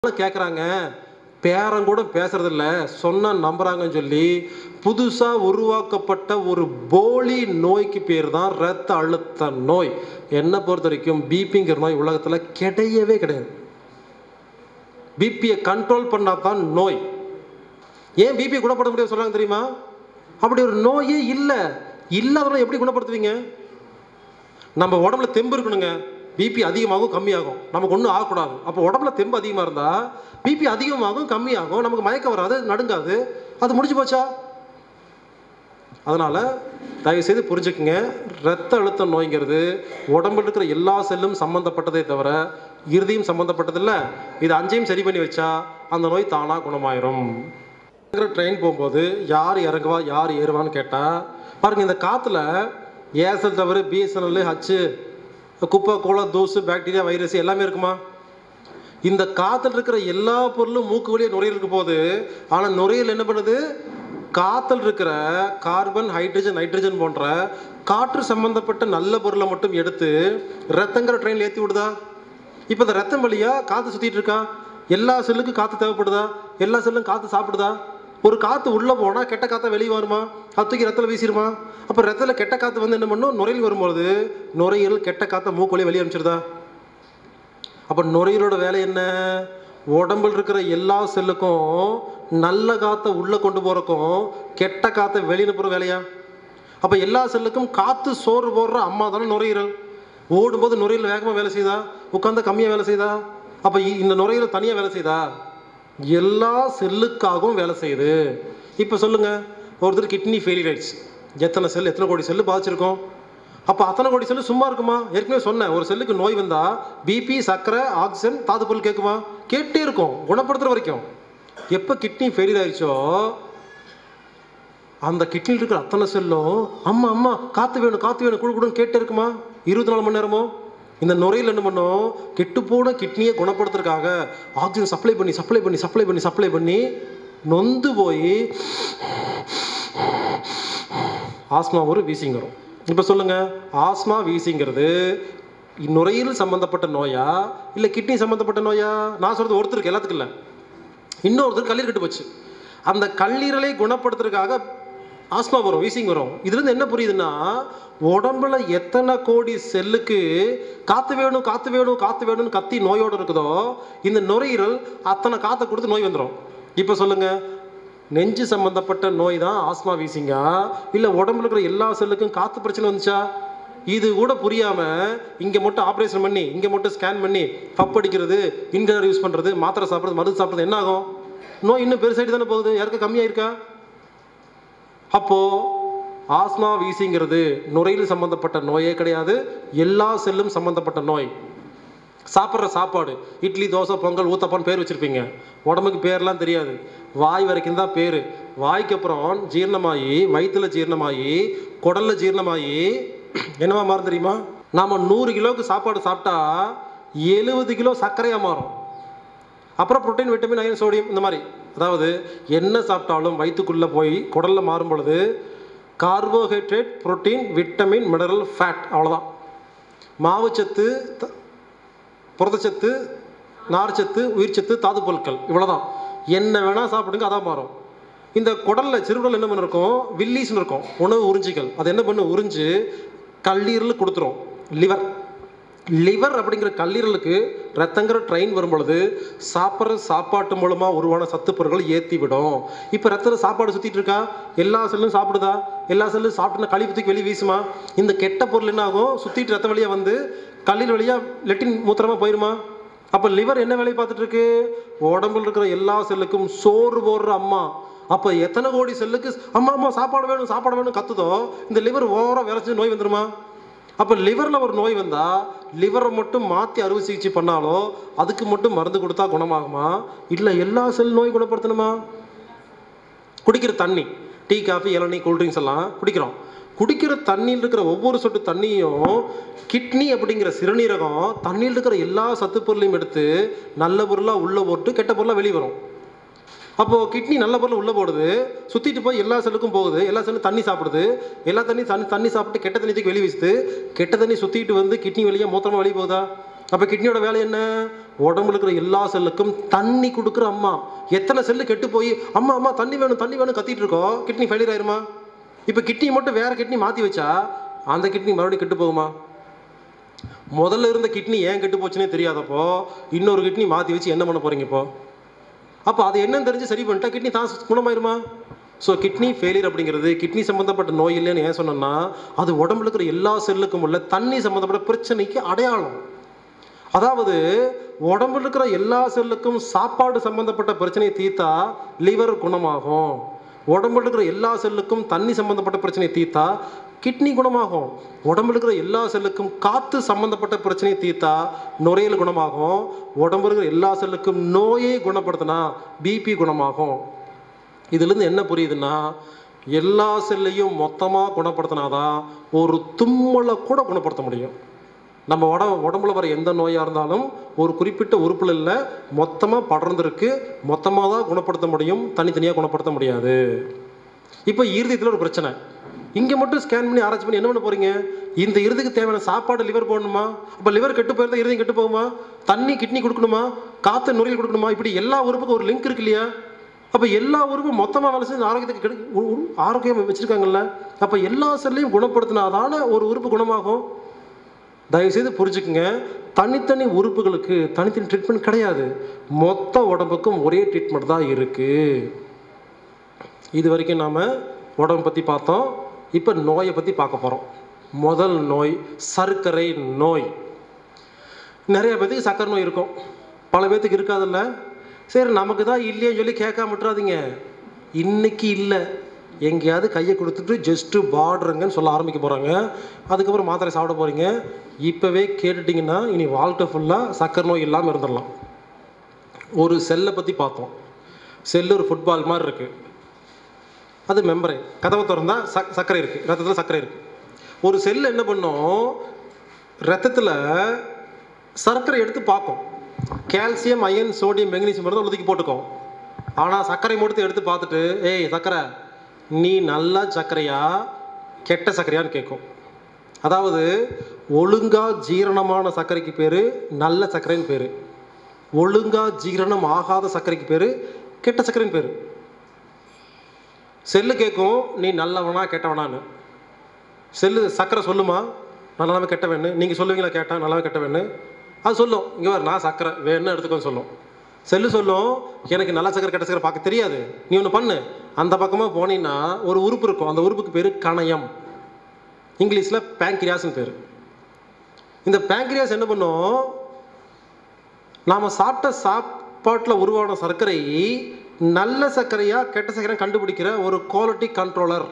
கேட்குறாங்க பேரன் கூட பேசுறதில்ல சொன்னா நம்புறாங்கன்னு சொல்லி புதுசா உருவாக்கப்பட்ட ஒரு போலி நோய்க்கு பேர் தான் இரத்த அழுத்த நோய் என்னை பொறுத்த வரைக்கும் பிபிங்கிற நோய் உலகத்துல கிடையவே கிடையாது பிபியை கண்ட்ரோல் பண்ணா தான் நோய் ஏன் பிபி குணப்படுத்த முடியாது சொல்றாங்க தெரியுமா அப்படி ஒரு நோயே இல்லை இல்லாதவங்க எப்படி குணப்படுத்துவீங்க நம்ம உடம்புல தெம்பு இருக்கணுங்க பிபி அதிகமாகும் கம்மியாகும் நமக்கு ஒன்றும் ஆகக்கூடாது அப்போ உடம்புல தெம்பு அதிகமாக இருந்தால் பிபி அதிகமாகும் கம்மியாகும் நமக்கு மயக்கம் வராது நடுங்காது அது முடிஞ்சு போச்சா அதனால் தயவுசெய்து புரிஞ்சுக்குங்க இரத்த அழுத்த நோய்ங்கிறது உடம்புல இருக்கிற எல்லா செல்லும் சம்மந்தப்பட்டதே தவிர இறுதியும் சம்மந்தப்பட்டதில்ல இது அஞ்சையும் சரி பண்ணி வச்சா அந்த நோய் தானாக குணமாயிரும் ட்ரெயின் போகும்போது யார் இறங்குவா யார் ஏறுவான்னு கேட்டால் பாருங்க இந்த காற்றுல ஏர்செல் தவிர பிஎஸ்என்எல் ஹச்சு குப்பை கோலா தூசு பாக்டீரியா வைரஸ் எல்லாமே இருக்குமா இந்த காத்துல இருக்கிற எல்லா பொருளும் மூக்கு வழியாக நுரையீரலுக்கு போகுது ஆனால் நுரையீரல் என்ன பண்ணுது காத்தில் இருக்கிற கார்பன் ஹைட்ரஜன் நைட்ரஜன் போன்ற காற்று சம்பந்தப்பட்ட நல்ல பொருளை மட்டும் எடுத்து ரத்தங்கிற ட்ரெயினில் ஏற்றி விடுதா இப்போ இந்த ரத்தம் வழியா காற்று சுற்றிட்டு இருக்கா எல்லா செல்லுக்கும் காற்று தேவைப்படுதா எல்லா செல்லும் காற்று சாப்பிடுதா ஒரு காற்று உள்ளே போனால் கெட்ட காற்றை வெளியே வருமா அது தூக்கி ரத்தத்தில் வீசிடுமா அப்போ ரத்தத்தில் கெட்ட காற்று வந்து என்ன பண்ணும் நுரையில் வரும்பொழுது நுரையீரல் கெட்ட காற்றை மூக்கு வழியா வெளியே அனுப்பிச்சிருதா அப்போ நுரையீரலோட வேலை என்ன உடம்புல இருக்கிற எல்லா செல்லுக்கும் நல்ல காற்றை உள்ளே கொண்டு போகிறக்கும் கெட்ட காற்றை வெளியே போகிற வேலையா அப்போ எல்லா செல்லுக்கும் காற்று சோறு போடுற அம்மா தானே நுரையீரல் ஓடும்போது நுரையீரல் வேகமாக வேலை செய்தா உட்காந்து கம்மியாக வேலை செய்தா அப்போ இந்த நுரையீரல் தனியாக வேலை செய்தா எல்லா செல்லுக்காகவும் வேலை செய்யுது இப்போ சொல்லுங்கள் ஒருத்தர் கிட்னி ஃபெயிலியர் ஆயிடுச்சு எத்தனை செல் எத்தனை கோடி செல்லு பாதிச்சிருக்கோம் அப்போ அத்தனை கோடி செல்லு சும்மா இருக்குமா ஏற்கனவே சொன்னேன் ஒரு செல்லுக்கு நோய் வந்தா பிபி சர்க்கரை ஆக்சிஜன் தாது பொருள் கேட்குமா கேட்டே இருக்கும் குணப்படுத்துற வரைக்கும் எப்போ கிட்னி ஃபெயிலியர் ஆயிடுச்சோ அந்த கிட்னியில் இருக்கிற அத்தனை செல்லும் அம்மா அம்மா காற்று வேணும் காற்று வேணும் குடு குடுன்னு கேட்டே இருக்குமா இருபத்தி நாலு மணி நேரமோ இந்த நுரையில் என்ன பண்ணும் கெட்டுப்போன கிட்னியை குணப்படுத்துறதுக்காக ஆக்சிஜன் சப்ளை பண்ணி சப்ளை பண்ணி சப்ளை பண்ணி சப்ளை பண்ணி நொந்து போய் ஆஸ்மா ஒரு வீசிங் வரும் இப்போ சொல்லுங்க ஆஸ்மா வீசிங்கிறது நுரையீரல் சம்பந்தப்பட்ட நோயா இல்லை கிட்னி சம்பந்தப்பட்ட நோயா நான் சொல்றது ஒருத்தருக்கு எல்லாத்துக்கும் இல்லை இன்னொருத்தர் கல்லீரல் கெட்டு போச்சு அந்த கல்லீரலை குணப்படுத்துறதுக்காக ஆஸ்மா வரும் வீசிங் வரும் இதுலேருந்து என்ன புரியுதுன்னா உடம்புல எத்தனை கோடி செல்லுக்கு காற்று வேணும் காற்று வேணும் காற்று வேணும்னு கத்தி நோயோடு இருக்குதோ இந்த நுரையீரல் அத்தனை காற்றை கொடுத்து நோய் வந்துடும் இப்போ சொல்லுங்க நெஞ்சு சம்பந்தப்பட்ட நோய் தான் ஆஸ்மா வீசிங்கா இல்லை உடம்புல இருக்கிற எல்லா செல்லுக்கும் காற்று பிரச்சனை வந்துச்சா இது கூட புரியாம இங்க மட்டும் ஆப்ரேஷன் பண்ணி இங்க மட்டும் ஸ்கேன் பண்ணி பப் அடிக்கிறது இன்கலர் யூஸ் பண்றது மாத்திரை சாப்பிட்றது மருந்து சாப்பிட்றது என்ன ஆகும் நோய் இன்னும் பெருசாயிட்டு தானே போகுது யாருக்கு கம்மியாயிருக்கா அப்போ ஆஸ்மா வீசிங்கிறது நுரையீரல் சம்பந்தப்பட்ட நோயே கிடையாது எல்லா செல்லும் சம்பந்தப்பட்ட நோய் சாப்பிட்ற சாப்பாடு இட்லி தோசை பொங்கல் ஊத்தப்பான்னு பேர் வச்சுருப்பீங்க உடம்புக்கு பேர்லாம் தெரியாது வாய் வரைக்கும் தான் பேர் வாய்க்கு அப்புறம் ஜீரணமாகி வயிற்றுல ஜீரணமாகி குடல்ல ஜீரணமாகி என்னவா மாறும் தெரியுமா நாம் நூறு கிலோவுக்கு சாப்பாடு சாப்பிட்டா எழுபது கிலோ சர்க்கரையாக மாறும் அப்புறம் புரோட்டீன் விட்டமின் அயன் சோடியம் இந்த மாதிரி அதாவது என்ன சாப்பிட்டாலும் வயிற்றுக்குள்ளே போய் குடலில் மாறும் பொழுது carbohydrate protein vitamin mineral fat அவ்வளோதான் மாவுச்சத்து த- புரதச்சத்து நார்ச்சத்து உயிர்ச்சத்து தாது பொருட்கள் இவ்வளோதான் என்ன வேணால் சாப்பிடுங்க அதான் மாறும் இந்த குடலில் சிறுகுடல் என்ன பண்ண இருக்கும் வில்லீஸ்னு இருக்கும் உணவு உறிஞ்சிகள் அது என்ன பண்ணும் உறிஞ்சு கல்லீரல் கொடுத்துரும் லிவர் லிவர் அப்படிங்கிற கல்லீரலுக்கு ரத்தங்கிற ட்ரெயின் வரும் பொழுது சாப்பிட்ற சாப்பாட்டு மூலமாக உருவான சத்து பொருட்களை ஏற்றி விடும் இப்போ ரத்தத்தில் சாப்பாடு சுற்றிட்டு இருக்கா எல்லா செல்லும் சாப்பிடுதா எல்லா செல்லும் சாப்பிட்டுனா கழிவு தூக்கி வெளியே வீசுமா இந்த கெட்ட பொருள் என்ன ஆகும் சுற்றிட்டு ரத்த வழியாக வந்து கல்லீரல் வழியாக லெட்டின் மூத்திரமா போயிருமா அப்போ லிவர் என்ன வேலையை பார்த்துட்டு இருக்கு உடம்புல இருக்கிற எல்லா செல்லுக்கும் சோறு போடுற அம்மா அப்போ எத்தனை கோடி செல்லுக்கு அம்மா அம்மா சாப்பாடு வேணும் சாப்பாடு வேணும் கத்துதோ இந்த லிவர் ஓவராக விளைச்சி நோய் வந்துருமா அப்போ லிவரில் ஒரு நோய் வந்தால் லிவரை மட்டும் மாற்றி அறுவை சிகிச்சை பண்ணாலோ அதுக்கு மட்டும் மருந்து கொடுத்தா குணமாகுமா இல்லை எல்லா செல் நோய் குணப்படுத்தணுமா குடிக்கிற தண்ணி டீ காஃபி இளநீ கூல்ட்ரிங்க்ஸ் எல்லாம் குடிக்கிறோம் குடிக்கிற தண்ணியில் இருக்கிற ஒவ்வொரு சொட்டு தண்ணியும் கிட்னி அப்படிங்கிற சிறுநீரகம் தண்ணியில் இருக்கிற எல்லா சத்து பொருளையும் எடுத்து நல்ல பொருளாக உள்ளே போட்டு கெட்ட பொருளாக வெளியே வரும் அப்போது கிட்னி நல்ல பொருள் உள்ளே போடுது சுற்றிட்டு போய் எல்லா செல்லுக்கும் போகுது எல்லா செல்லும் தண்ணி சாப்பிடுது எல்லா தண்ணி தண்ணி தண்ணி சாப்பிட்டு கெட்ட தண்ணி தூக்கி வெளியே வீசுது கெட்ட தண்ணி சுற்றிட்டு வந்து கிட்னி வெளியே மூத்திரமா வெளியே போகுதா அப்போ கிட்னியோட வேலை என்ன உடம்புல இருக்கிற எல்லா செல்லுக்கும் தண்ணி கொடுக்குற அம்மா எத்தனை செல்லு கெட்டு போய் அம்மா அம்மா தண்ணி வேணும் தண்ணி வேணும் கத்திட்டு இருக்கோம் கிட்னி ஃபெயிலியர் ஆயிருமா இப்போ கிட்னியை மட்டும் வேற கிட்னி மாற்றி வச்சா அந்த கிட்னி மறுபடியும் கெட்டு போகுமா முதல்ல இருந்த கிட்னி ஏன் கெட்டு போச்சுன்னே தெரியாதப்போ இன்னொரு கிட்னி மாற்றி வச்சு என்ன பண்ண போறீங்க இப்போ அப்போ அது என்னன்னு தெரிஞ்சு சரி பண்ணிட்டா கிட்னி தான் குணமாயிருமா ஸோ கிட்னி ஃபெயிலியர் அப்படிங்கிறது கிட்னி சம்மந்தப்பட்ட நோய் இல்லைன்னு ஏன் சொன்னோம்னா அது உடம்புல இருக்கிற எல்லா செல்லுக்கும் உள்ள தண்ணி சம்மந்தப்பட்ட பிரச்சனைக்கு அடையாளம் அதாவது உடம்புல இருக்கிற எல்லா செல்லுக்கும் சாப்பாடு சம்பந்தப்பட்ட பிரச்சனையை தீர்த்தா லிவர் குணமாகும் உடம்புல இருக்கிற எல்லா செல்லுக்கும் தண்ணி சம்பந்தப்பட்ட பிரச்சனையை தீர்த்தா கிட்னி குணமாகும் உடம்புல இருக்கிற எல்லா செல்லுக்கும் காற்று சம்பந்தப்பட்ட பிரச்சனையை தீர்த்தா நுரையீரல் குணமாகும் உடம்புல இருக்கிற எல்லா செல்லுக்கும் நோயை குணப்படுத்தினா பிபி குணமாகும் இதுலேருந்து என்ன புரியுதுன்னா எல்லா செல்லையும் மொத்தமாக குணப்படுத்தினாதான் ஒரு தும்மலை கூட குணப்படுத்த முடியும் நம்ம உட உடம்புல வர எந்த நோயாக இருந்தாலும் ஒரு குறிப்பிட்ட உறுப்புல இல்லை மொத்தமாக படர்ந்துருக்கு மொத்தமாக தான் குணப்படுத்த முடியும் தனித்தனியாக குணப்படுத்த முடியாது இப்போ இருதயத்தில் ஒரு பிரச்சனை இங்கே மட்டும் ஸ்கேன் பண்ணி ஆராய்ச்சி பண்ணி என்ன பண்ண போறீங்க இந்த இருதுக்கு தேவையான சாப்பாடு லிவர் போடணுமா அப்போ லிவர் கெட்டு போயிருந்தா இருதயம் கெட்டு போகுமா தண்ணி கிட்னி கொடுக்கணுமா காற்று நுரையில் கொடுக்கணுமா இப்படி எல்லா உறுப்புக்கும் ஒரு லிங்க் இருக்கு இல்லையா அப்போ எல்லா உறுப்பும் மொத்தமாக வேலை செஞ்சு ஆரோக்கியத்துக்கு கெடு உ- உ- ஆரோக்கியம் வச்சுருக்காங்கல்ல அப்போ எல்லா செல்லையும் குணப்படுத்தினாதானே ஒரு உறுப்பு குணமாகும் தயவுசெய்து புரிஞ்சுக்குங்க தனித்தனி உறுப்புகளுக்கு தனித்தனி ட்ரீட்மெண்ட் கிடையாது மொத்த உடம்புக்கும் ஒரே ட்ரீட்மெண்ட் தான் இருக்குது இது வரைக்கும் நாம் உடம்பு பற்றி பார்த்தோம் இப்போ நோயை பற்றி பார்க்க போகிறோம் முதல் நோய் சர்க்கரை நோய் நிறைய பேத்துக்கு சர்க்கரை நோய் இருக்கும் பல பேத்துக்கு இருக்காதுல்ல சரி நமக்கு தான் இல்லையேன்னு சொல்லி கேட்காம விட்டுறாதீங்க இன்னைக்கு இல்லை எங்கேயாவது கையை கொடுத்துட்டு ஜஸ்ட்டு பார்டருங்கன்னு சொல்ல ஆரம்பிக்க போகிறாங்க அதுக்கப்புறம் மாத்திரை சாப்பிட போகிறீங்க இப்போவே கேட்டுட்டிங்கன்னா இனி வாழ்க்கை ஃபுல்லாக சர்க்கரை நோய் இல்லாமல் இருந்துடலாம் ஒரு செல்லை பற்றி பார்த்தோம் செல்லு ஒரு ஃபுட்பால் மாதிரி இருக்குது அது மெம்பரை கதவை திறந்தா சக் சர்க்கரை இருக்குது ரத்தத்தில் சர்க்கரை இருக்குது ஒரு செல் என்ன பண்ணும் ரத்தத்தில் சர்க்கரை எடுத்து பார்க்கும் கால்சியம் அயன் சோடியம் மெக்னீசியம் இருந்தால் ஒதுக்கி போட்டுக்கும் ஆனால் சர்க்கரை மட்டும் எடுத்து பார்த்துட்டு ஏய் சர்க்கரை நீ நல்ல சர்க்கரையா கெட்ட சர்க்கரையான்னு கேட்கும் அதாவது ஒழுங்கா ஜீரணமான சர்க்கரைக்கு பேர் நல்ல சர்க்கரைன்னு பேர் ஒழுங்கா ஜீரணம் ஆகாத சர்க்கரைக்கு பேர் கெட்ட சர்க்கரைன்னு பேர் செல்லு கேட்கும் நீ நல்லவனா கெட்டவனான்னு செல்லு சக்கரை சொல்லுமா நல்லவன் கெட்டவன்னு நீங்கள் சொல்லுவீங்களா கேட்டேன் நல்லவன் கெட்டவன்னு அது சொல்லும் இங்கே வர நான் சக்கரை வேணும்னு எடுத்துக்கோன்னு சொல்லும் செல்லு சொல்லும் எனக்கு நல்ல சக்கரை கெட்ட சக்கரை பார்க்க தெரியாது நீ ஒன்று பண்ணு அந்த பக்கமாக போனீங்கன்னா ஒரு உறுப்பு இருக்கும் அந்த உறுப்புக்கு பேர் கணையம் இங்கிலீஷில் பேங்க்ரியாஸ்னு பேர் இந்த பேங்க்ரியாஸ் என்ன பண்ணும் நாம் சாப்பிட்ட சாப்பாட்டில் உருவான சர்க்கரை நல்ல சர்க்கரையா கெட்ட சர்க்கரை கண்டுபிடிக்கிற ஒரு குவாலிட்டி கண்ட்ரோலர்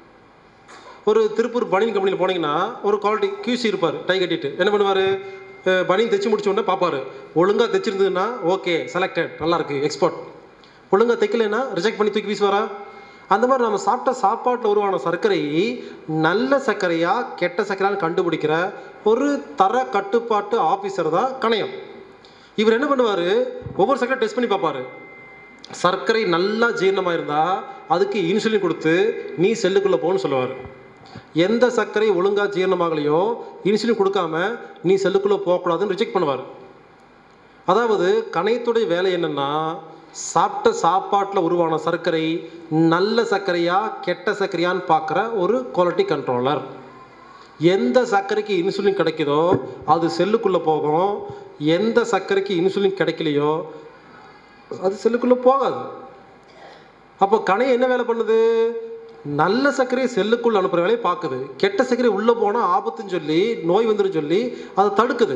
ஒரு திருப்பூர் பனியன் கம்பெனியில் போனீங்கன்னா ஒரு குவாலிட்டி QC இருப்பார் டை கட்டிட்டு என்ன பண்ணுவார் பனியன் தைச்சு முடிச்ச உடனே பார்ப்பாரு ஒழுங்காக தைச்சிருந்ததுன்னா ஓகே செலக்டட் நல்லா இருக்கு எக்ஸ்போர்ட் ஒழுங்காக தைக்கலைன்னா ரிஜெக்ட் பண்ணி தூக்கி வீசுவாரா அந்த மாதிரி நம்ம சாப்பிட்ட சாப்பாட்டில் உருவான சர்க்கரை நல்ல சர்க்கரையா கெட்ட சர்க்கரையான்னு கண்டுபிடிக்கிற ஒரு தர கட்டுப்பாட்டு ஆஃபீஸர் தான் கணையம் இவர் என்ன பண்ணுவார் ஒவ்வொரு சர்க்கரை டெஸ்ட் பண்ணி பார்ப்பாரு சர்க்கரை நல்லா ஜீரணமாக இருந்தால் அதுக்கு இன்சுலின் கொடுத்து நீ செல்லுக்குள்ளே போன்னு சொல்லுவார் எந்த சர்க்கரை ஒழுங்காக ஜீரணமாகலையோ இன்சுலின் கொடுக்காம நீ செல்லுக்குள்ளே போகக்கூடாதுன்னு ரிஜெக்ட் பண்ணுவார் அதாவது கணையத்துடைய வேலை என்னன்னா சாப்பிட்ட சாப்பாட்டில் உருவான சர்க்கரை நல்ல சர்க்கரையா கெட்ட சர்க்கரையான்னு பார்க்குற ஒரு குவாலிட்டி கண்ட்ரோலர் எந்த சர்க்கரைக்கு இன்சுலின் கிடைக்குதோ அது செல்லுக்குள்ளே போகும் எந்த சர்க்கரைக்கு இன்சுலின் கிடைக்கலையோ அது செல்லுக்குள்ளே போகாது அப்போ கணையம் என்ன வேலை பண்ணுது நல்ல சர்க்கரையை செல்லுக்குள்ள அனுப்புகிற வேலையை பார்க்குது கெட்ட சர்க்கரை உள்ளே போனால் ஆபத்துன்னு சொல்லி நோய் வந்துடும் சொல்லி அதை தடுக்குது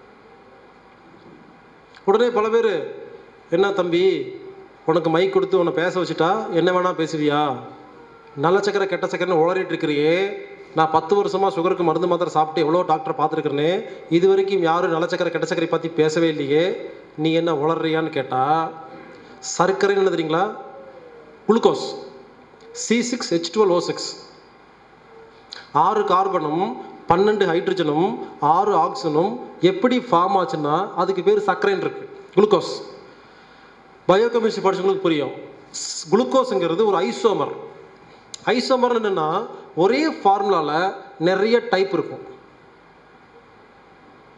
உடனே பல பேர் என்ன தம்பி உனக்கு மைக் கொடுத்து உன்னை பேச வச்சுட்டா என்ன வேணா பேசுவியா நல்ல சக்கரை கெட்ட சக்கரைன்னு உளறிட்டு இருக்கிறியே நான் பத்து வருஷமாக சுகருக்கு மருந்து மாத்திரை சாப்பிட்டு எவ்வளோ டாக்டர் பார்த்துருக்கிறேனே இது வரைக்கும் யாரும் நல்ல சக்கரை கெட்ட சக்கரை பற்றி பேசவே இல்லையே நீ என்ன உளறியான்னு கேட்டால் சர்க்கரைன்னு என்ன தெரியுங்களா glucose C six H twelve O six ஆறு கார்பனும் பன்னெண்டு ஹைட்ரஜனும் ஆறு ஆக்சிஜனும் எப்படி ஃபார்ம் ஆச்சுன்னா அதுக்கு பேர் சர்க்கரைன்னு இருக்கு குளுக்கோஸ் பயோகெமிஸ்ட்ரி படிச்சவங்களுக்கு புரியும் குளுக்கோஸுங்கிறது ஒரு ஐசோமர் ஐசோமர் என்னன்னா ஒரே ஃபார்முலாவில் நிறைய டைப் இருக்கும்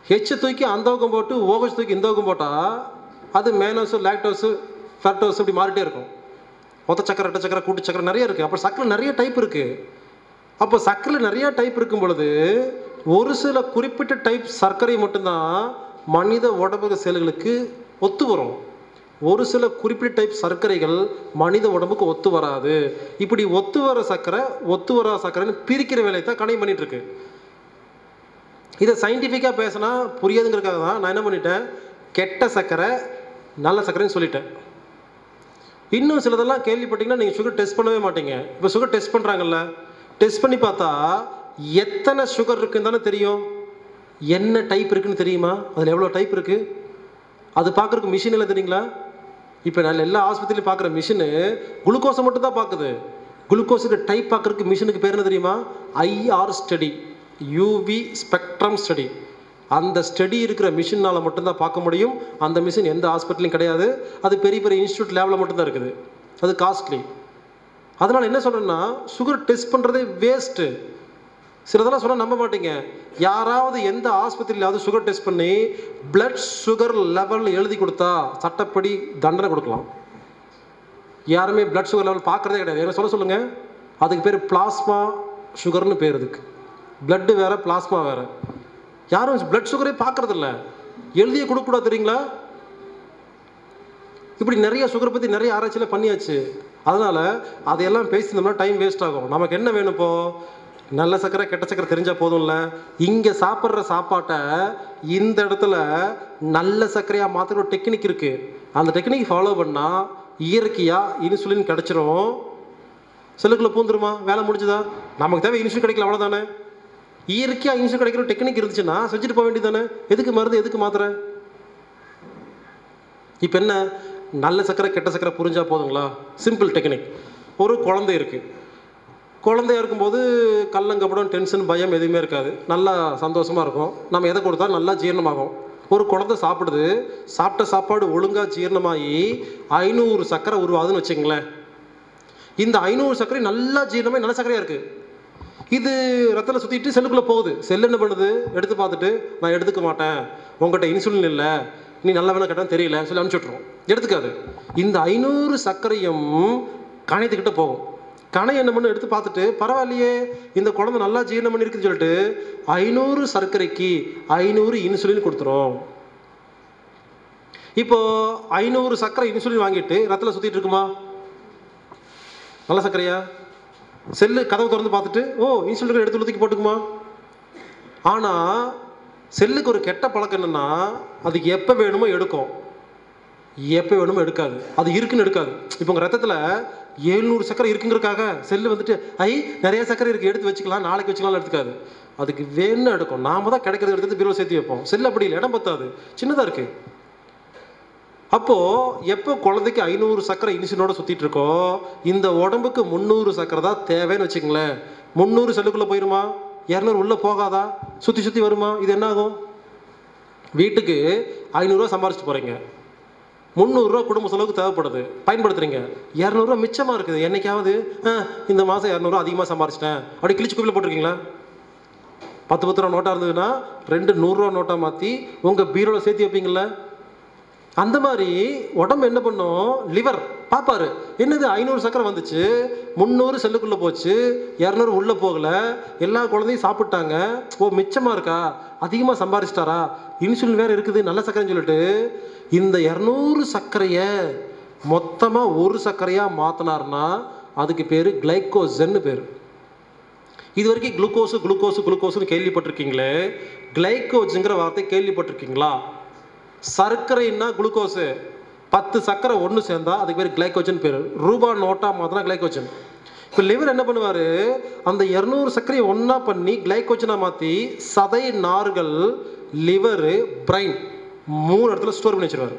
ஹெச் தூக்கி அந்த பக்கம் போட்டு ஓஹெச் தூக்கி இந்த பக்கம் போட்டால் அது மேனோஸு லாக்டோஸு ஃபேக்டோஸ் இப்படி மாறிட்டே இருக்கும் மொத்த சக்கரை ரெட்டை சக்கரை கூட்டு சக்கரை நிறைய இருக்குது அப்போ சக்கரை நிறைய டைப் இருக்குது அப்போ சர்க்கரை நிறைய டைப் இருக்கும் பொழுது ஒரு சில குறிப்பிட்ட டைப் சர்க்கரை மட்டும்தான் மனித உடம்பு செல்களுக்கு ஒத்து வரும் ஒரு சில குறிப்பிட்ட டைப் சர்க்கரைகள் மனித உடம்புக்கு ஒத்து வராது இப்படி ஒத்து வர சர்க்கரை ஒத்து வராத சர்க்கரைன்னு பிரிக்கிற வேலையை தான் கணை பண்ணிட்டு இருக்கு இதை சயின்டிஃபிக்காக பேசினா புரியாதுங்கிறதுக்காக தான் நான் என்ன பண்ணிட்டேன் கெட்ட சர்க்கரை நல்ல சர்க்கரைன்னு சொல்லிட்டேன் இன்னும் சிலதெல்லாம் கேள்விப்பட்டீங்கன்னா நீங்கள் சுகர் டெஸ்ட் பண்ணவே மாட்டீங்க இப்போ சுகர் டெஸ்ட் பண்ணுறாங்கல்ல டெஸ்ட் பண்ணி பார்த்தா எத்தனை சுகர் இருக்குன்னு தானே தெரியும் என்ன டைப் இருக்குன்னு தெரியுமா அதில் எவ்வளோ டைப் இருக்குது அது பார்க்குறக்கு மிஷின் இல்லை தெரியுங்களா இப்போ நான் எல்லா ஆஸ்பத்திரியிலும் பார்க்குற மிஷினு குளுக்கோஸை மட்டும் தான் பார்க்குது குளுக்கோஸுக்கு டைப் பார்க்குறக்கு மிஷினுக்கு பேர் என்ன தெரியுமா IR study UV spectrum study அந்த ஸ்டடி இருக்கிற மிஷினால் மட்டும்தான் பார்க்க முடியும் அந்த மிஷின் எந்த ஹாஸ்பிட்டலையும் கிடையாது அது பெரிய பெரிய இன்ஸ்டியூட் லேபில் மட்டும்தான் இருக்குது அது காஸ்ட்லி அதனால் என்ன சொல்கிறேன்னா சுகர் டெஸ்ட் பண்ணுறதே வேஸ்ட்டு சிலதெல்லாம் சொன்னால் நம்ப மாட்டீங்க யாராவது எந்த ஆஸ்பத்திரியிலாவது சுகர் டெஸ்ட் பண்ணி பிளட் சுகர் லெவல் எழுதி கொடுத்தா சட்டப்படி தண்டனை கொடுக்கலாம் யாருமே பிளட் சுகர் லெவல் பார்க்குறதே கிடையாது என்ன சொல்ல சொல்லுங்கள் அதுக்கு பேர் பிளாஸ்மா சுகர்னு பேர் அதுக்கு பிளட்டு வேறு பிளாஸ்மா வேறு யாரும் பிளட் சுகரே பார்க்குறதில்ல எழுதியே கொடுக்கக்கூடாது தெரியுங்களா இப்படி நிறைய சுகரை பற்றி நிறைய ஆராய்ச்சியில் பண்ணியாச்சு அதனால் அதையெல்லாம் பேசியிருந்தோம்னா டைம் வேஸ்ட் ஆகும் நமக்கு என்ன வேணும் இப்போ நல்ல சக்கரை கெட்ட சக்கரை தெரிஞ்சால் போதும்ல இங்கே சாப்பிட்ற சாப்பாட்டை இந்த இடத்துல நல்ல சர்க்கரையாக மாற்றுற ஒரு டெக்னிக் இருக்குது அந்த டெக்னிக் ஃபாலோ பண்ணால் இயற்கையாக இன்சுலின் கிடச்சிரும் செல்லுக்குள்ளே பூந்துருமா வேலை முடிஞ்சுதா நமக்கு தேவை இன்சுலின் கிடைக்கல அவ்வளோதானே இயற்கையாக இன்சுலின் கிடைக்கிற ஒரு டெக்னிக் இருந்துச்சுன்னா செஞ்சுட்டு போக வேண்டியதானே எதுக்கு மருந்து எதுக்கு மாத்திரை இப்போ என்ன நல்ல சக்கரை கெட்ட சக்கரை புரிஞ்சா போதுங்களா சிம்பிள் டெக்னிக் ஒரு குழந்தை இருக்குது குழந்தையா இருக்கும்போது கள்ளங்கப்படம் டென்ஷன் பயம் எதுவுமே இருக்காது நல்லா சந்தோஷமாக இருக்கும் நம்ம எதை கொடுத்தா நல்லா ஜீரணமாகும் ஒரு குழந்தை சாப்பிடுது சாப்பிட்ட சாப்பாடு ஒழுங்காக ஜீரணமாகி ஐநூறு சக்கரை உருவாகுதுன்னு வச்சுங்களேன் இந்த ஐநூறு சர்க்கரை நல்லா ஜீரணமாகி நல்ல சர்க்கரையாக இருக்குது இது ரத்தத்தில் சுற்றிட்டு செல்லுக்குள்ளே போகுது செல் என்ன பண்ணுது எடுத்து பார்த்துட்டு நான் எடுத்துக்க மாட்டேன் உங்கள்கிட்ட இன்சுலின் இல்லை நீ நல்ல வேணா கேட்டால் தெரியல சொல்லி அனுப்பிச்சி விட்ருவோம் எடுத்துக்காது இந்த ஐநூறு சர்க்கரையும் கணையத்துக்கிட்ட போகும் கணை என்ன பண்ணு எடுத்து பார்த்துட்டு பரவாயில்லையே இந்த குழந்தை நல்லா ஜீரணம் பண்ணியிருக்குன்னு சொல்லிட்டு ஐநூறு சர்க்கரைக்கு ஐநூறு இன்சுலின் கொடுத்துரும் இப்போ ஐநூறு சர்க்கரை இன்சுலின் வாங்கிட்டு ரத்தத்தில் சுற்றிட்டு இருக்குமா நல்ல சர்க்கரையா செல்லு கதவு திறந்து பார்த்துட்டு ஓ இன்சுலின் எடுத்து ஊற்றி போட்டுக்குமா ஆனால் செல்லுக்கு ஒரு கெட்ட பழக்கம் என்னன்னா அதுக்கு எப்போ வேணுமோ எடுக்கும் எப்போ வேணுமோ எடுக்காது அது இருக்குன்னு எடுக்காது இப்போ உங்கள் ரத்தத்தில் எழுநூறு சக்கரை இருக்குங்கிறதுக்காக செல்லு வந்துட்டு ஐ நிறைய சக்கரை இருக்குது எடுத்து வச்சுக்கலாம் நாளைக்கு வச்சுக்கலாம் எடுத்துக்காது அதுக்கு வேணும்னு எடுக்கும் நாம தான் கிடைக்கிறத எடுத்து பீரோ சேர்த்து வைப்போம் செல்லு அப்படி இல்லை இடம் பத்தாது சின்னதாக இருக்குது அப்போது எப்போ குழந்தைக்கு ஐநூறு சக்கரை இன்சுலினோட சுற்றிட்டு இருக்கோ இந்த உடம்புக்கு முந்நூறு சக்கரை தான் தேவைன்னு வச்சுங்களேன் முந்நூறு செல்லுக்குள்ளே போயிருமா இரநூறு உள்ளே போகாதா சுற்றி சுற்றி வருமா இது என்ன ஆகும் வீட்டுக்கு ஐநூறுரூவா சம்பாரிச்சிட்டு போகிறீங்க முந்நூறுரூவா குடும்ப செலவுக்கு தேவைப்படுது பயன்படுத்துறீங்க இரநூறுவா மிச்சமாக இருக்குது என்னைக்காவது ஆ, இந்த மாதம் இரநூறுவா அதிகமாக சம்பாரிச்சிட்டேன் அப்படி கிழிச்சு குப்பியில் போட்டிருக்கீங்களா பத்து பத்து ரூபா நோட்டாக இருந்ததுன்னா ரெண்டு நூறுரூவா நோட்டாக மாற்றி உங்கள் பீரோவில் சேர்த்து வைப்பீங்கள அந்த மாதிரி உடம்பு என்ன பண்ணும் லிவர் பார்ப்பாரு என்னது ஐநூறு சக்கரை வந்துச்சு முந்நூறு செல்லுக்குள்ளே போச்சு இரநூறு உள்ளே போகல எல்லா குழந்தையும் சாப்பிட்டாங்க ஓ மிச்சமாக இருக்கா அதிகமாக சம்பாரிச்சிட்டாரா இன்சுலின் வேறு இருக்குது நல்ல சர்க்கரைன்னு சொல்லிட்டு இந்த இரநூறு சர்க்கரையை மொத்தமாக ஒரு சர்க்கரையாக மாற்றினார்னா அதுக்கு பேர் கிளைக்கோசன்னு பேர் இது வரைக்கும் குளுக்கோஸு குளுக்கோஸு குளுக்கோஸுன்னு கேள்விப்பட்டிருக்கீங்களே கிளைக்கோஜுங்கிற வார்த்தை கேள்விப்பட்டிருக்கீங்களா சர்க்கரைன்னா குளுக்கோஸு பத்து சர்க்கரை ஒன்று சேர்ந்தா அதுக்கு பேர் கிளைக்கோஜன் பேர் ரூபா நோட்டா மாத்தினா கிளைக்கோஜன் இப்போ லிவர் என்ன பண்ணுவார் அந்த இரநூறு சர்க்கரையை ஒன்றா பண்ணி கிளைக்கோஜனாக மாற்றி சதை நார்கள் லிவரு பிரைன் மூணு இடத்துல ஸ்டோர் பண்ணி வச்சிருவாரு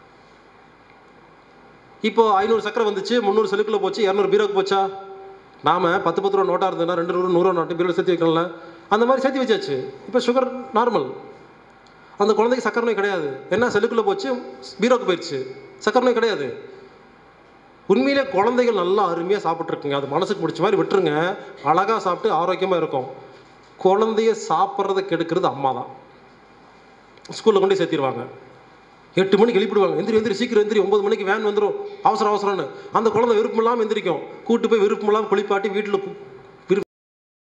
இப்போ ஐநூறு சக்கரை வந்துச்சு முந்நூறு செல்லுக்குள்ள போச்சு இரநூறு பீரோக்கு போச்சா நாம பத்து பத்து ரூபா நோட்டாக இருந்ததுன்னா ரெண்டு ரூபா நூறுரூவா நோட்டு பீரோவில் சேர்த்து வைக்கணும்ல அந்த மாதிரி சேர்த்து வச்சாச்சு இப்போ சுகர் நார்மல் அந்த குழந்தைக்கு சக்கரை நோய் கிடையாது என்ன செல்லுக்குள்ளே போச்சு பீரோக்கு போயிடுச்சு சக்கரை நோய் கிடையாது உண்மையிலே குழந்தைகள் நல்லா அருமையாக சாப்பிட்ருக்குங்க அது மனசுக்கு பிடிச்ச மாதிரி விட்டுருங்க அழகாக சாப்பிட்டு ஆரோக்கியமாக இருக்கும் குழந்தைய சாப்பிட்றத கெடுக்கிறது அம்மா தான் ஸ்கூலில் கொண்டு போய் சேர்த்திருவாங்க எட்டு மணிக்கு எழுப்பிடுவாங்க எந்திரி எந்திரி சீக்கிரம் எந்திரி ஒன்பது மணிக்கு வேன் வந்துடும் அவசரம் அவசரம்னு அந்த குழந்தை விருப்பம் இல்லாமல் எந்திரிக்கும் கூட்டு போய் விருப்பம் இல்லாமல் குளிப்பாட்டி வீட்டில்